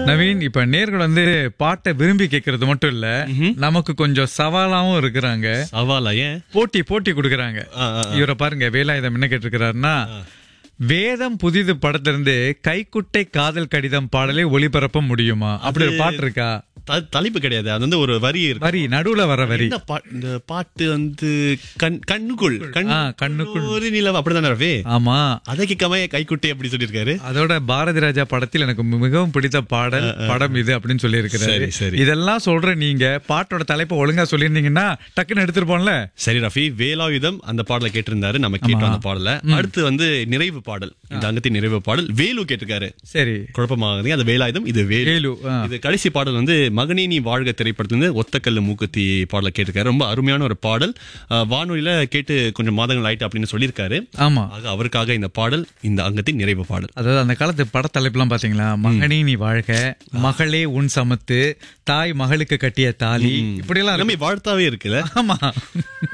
நவீன் இப்ப நேர்கள் வந்து பாட்டை விரும்பி கேட்கறது மட்டும் இல்ல நமக்கு கொஞ்சம் சவாலாவும் இருக்கிறாங்க சவாலா ஏன் போட்டி போட்டி கொடுக்கறாங்க ஆ, ஆ, இவரை பாருங்க வேலாயுதம் என்ன கேட்டிருக்கிறாருன்னா வேதம் புதிது படத்திலிருந்து கைக்குட்டை காதல் கடிதம் பாடலை ஒளிபரப்ப முடியுமா அப்படி ஒரு பாட்டு இருக்கா த- தலைப்பு கிடையாது அது வந்து ஒரு வரி இருக்கு வரி நடுவுல வர வரி என்ன பா- இந்த பாட்டு வந்து கண் கண்ணுக்குள் ஆ, கண்ணுக்குள். ஒரு நிலவு அப்படிதானே ரவி ஆமா அதை கேட்காம கைக்குட்டை அப்படி சொல்லியிருக்காரு அதோட பாரதி ராஜா படத்தில் எனக்கு மிகவும் பிடித்த பாடல் படம் இது அப்படின்னு சொல்லி சரி, சரி. இதெல்லாம் சொல்ற நீங்க பாட்டோட தலைப்பை ஒழுங்கா சொல்லியிருந்தீங்கன்னா டக்குன்னு எடுத்துருப்போம்ல சரி ரஃபி வேலாயுதம் அந்த பாடலை கேட்டிருந்தாரு நம்ம கேட்டோம் அந்த பாடல அடுத்து வந்து நிறைவு பாடல் இந்த அங்கத்தின் நிறைவு பாடல் வேலு கேட்டிருக்காரு சரி குழப்பமாகுது அது வேலாயுதம் இது வேலு வேலு ஆ. இது கடைசி பாடல் வந்து மகனே நீ வாழ்க திரைப்படத்துல இருந்து ஒத்தக்கல்லு மூக்குத்தி பாடலை கேட்டிருக்காரு ரொம்ப அருமையான ஒரு பாடல் அஹ், வானொலியில கேட்டு கொஞ்சம் மாதங்கள் ஆயிட்டு அப்படின்னு சொல்லியிருக்காரு ஆமா ஆக அவருக்காக இந்த பாடல் இந்த அங்கத்தின் நிறைவு பாடல் அதாவது அந்த காலத்து படத்தலைப்புலாம் பாத்தீங்களா மகனே நீ வாழ்க மகளே உன் சமத்து தாய் மகளுக்கு கட்டிய தாலி இப்படி எல்லாம் எல்லாமே வாழ்த்தாவே இருக்குல்ல ஆமா